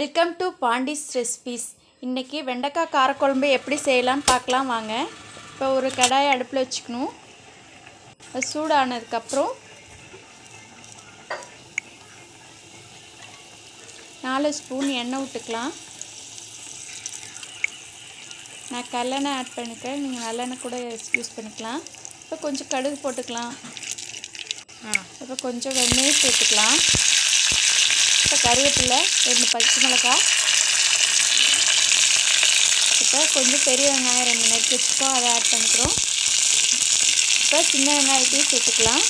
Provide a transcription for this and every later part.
welcome to பாண்டிஸ் recipes இன்றைக்கி வெண்டைக்காய் காரக்குழம்பு எப்படி செய்யலாம்னு பார்க்கலாம் வாங்க இப்போ ஒரு கடாயை அடுப்பில் வச்சுக்கணும் அது சூடானதுக்கப்புறம் நாலு ஸ்பூன் எண்ணெய் விட்டுக்கலாம் நான் கல்லெண்ணெய் ஆட் பண்ணிக்கிறேன் நீங்கள் நல்லெண்ணெய் கூட யூஸ் பண்ணிக்கலாம் இப்போ கொஞ்சம் கடுகு போட்டுக்கலாம் இப்போ கொஞ்சம் வெண்ணெய் சேர்த்துக்கலாம் இப்போ கருவேப்பிலை ரெண்டு பச்சை மிளகாய் இப்போ கொஞ்சம் பெரிய வெங்காயம் ரெண்டு நெருக்கி வச்சுக்கோம் அதை ஆட் பண்ணிக்கிறோம் இப்போ சின்ன வெங்காயத்தையும் சேர்த்துக்கலாம்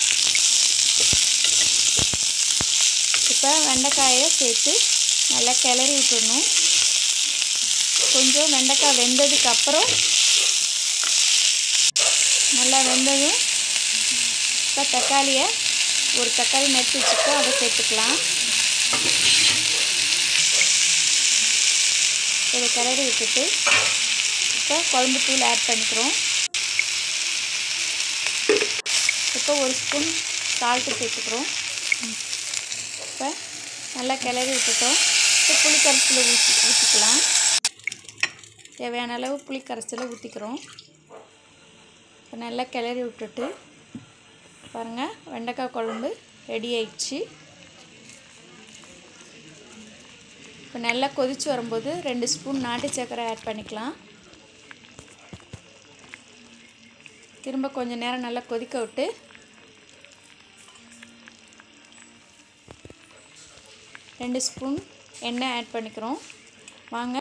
இப்போ வெண்டைக்காயை சேர்த்து நல்லா கிளறி விட்டுடணும் கொஞ்சம் வெண்டைக்காய் வெந்ததுக்கு அப்புறம் நல்லா வெந்ததும் இப்போ தக்காளியை ஒரு தக்காளி நெடுத்து வச்சுக்கோ அதை சேர்த்துக்கலாம் இதை கிளறி விட்டுட்டு இப்போ குழம்பு தூள் ஆட் பண்ணிக்கிறோம் இப்போ ஒரு ஸ்பூன் சால்ட்டு சேர்த்துக்கிறோம் இப்போ நல்லா கிளறி விட்டுட்டோம் இப்போ புளி கரைசலை ஊற்றி ஊற்றிக்கலாம் தேவையான அளவு புளி கரைசலை ஊற்றிக்கிறோம் இப்போ நல்லா கிளறி விட்டுட்டு பாருங்கள் வெண்டைக்காய் குழம்பு ரெடி ஆயிடுச்சு இப்போ நல்லா கொதித்து வரும்போது ரெண்டு ஸ்பூன் நாட்டு சர்க்கரை ஆட் பண்ணிக்கலாம் திரும்ப கொஞ்சம் நேரம் நல்லா கொதிக்க விட்டு ரெண்டு ஸ்பூன் எண்ணெய் ஆட் பண்ணிக்கிறோம் வாங்க